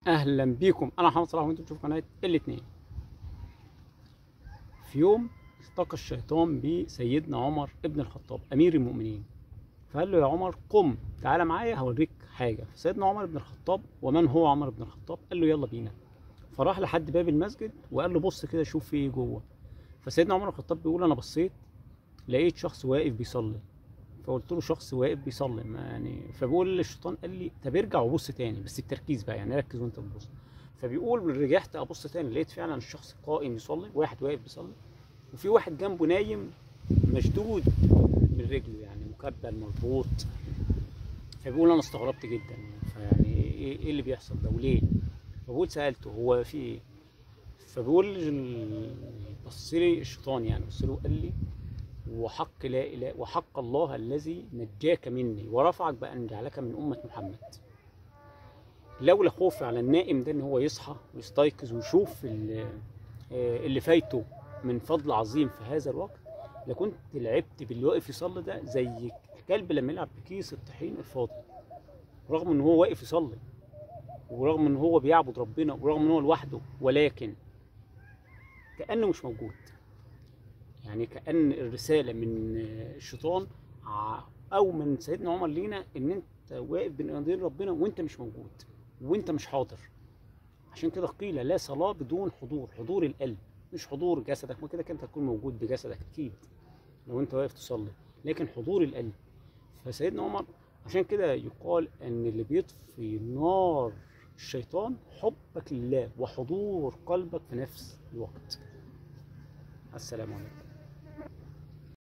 اهلا بيكم انا محمد صلاح وانتم بتشوفوا قناه الاثنين في يوم التقى الشيطان بسيدنا عمر ابن الخطاب امير المؤمنين فقال له يا عمر قم تعالى معايا هوريك حاجه فسيدنا عمر بن الخطاب ومن هو عمر بن الخطاب قال له يلا بينا فراح لحد باب المسجد وقال له بص كده شوف في ايه جوه فسيدنا عمر بن الخطاب بيقول انا بصيت لقيت شخص واقف بيصلي فقلت له شخص واقف بيصلي ما يعني فبيقول للشيطان قال لي طب ارجع وبص تاني بس التركيز بقى يعني ركز وانت بتبص فبيقول رجعت ابص تاني لقيت فعلا الشخص قائم يصلي واحد واقف بيصلي وفي واحد جنبه نايم مشدود من رجله يعني مكبل مربوط فبيقول انا استغربت جدا فيعني ايه ايه اللي بيحصل ده وليه فبقول سالته هو في ايه فبيقول بص لي الشيطان يعني بص له قال لي وحق لا اله وحق الله الذي نجاك مني ورفعك بان جعلك من امه محمد لولا خوفي على النائم ده ان هو يصحى ويستيقظ ويشوف اللي, اللي فايته من فضل عظيم في هذا الوقت لكنت لعبت باللي واقف يصلي ده زي الكلب لما يلعب بكيس الطحين الفاضي رغم ان هو واقف يصلي ورغم ان هو بيعبد ربنا ورغم ان هو لوحده ولكن كانه مش موجود يعني كأن الرسالة من الشيطان أو من سيدنا عمر لينا إن أنت واقف بين إيدين ربنا وأنت مش موجود وأنت مش حاضر عشان كده قيل لا صلاة بدون حضور حضور القلب مش حضور جسدك ما كده كده هتكون موجود بجسدك أكيد لو أنت واقف تصلي لكن حضور القلب فسيدنا عمر عشان كده يقال أن اللي بيطفي نار الشيطان حبك لله وحضور قلبك في نفس الوقت السلام عليكم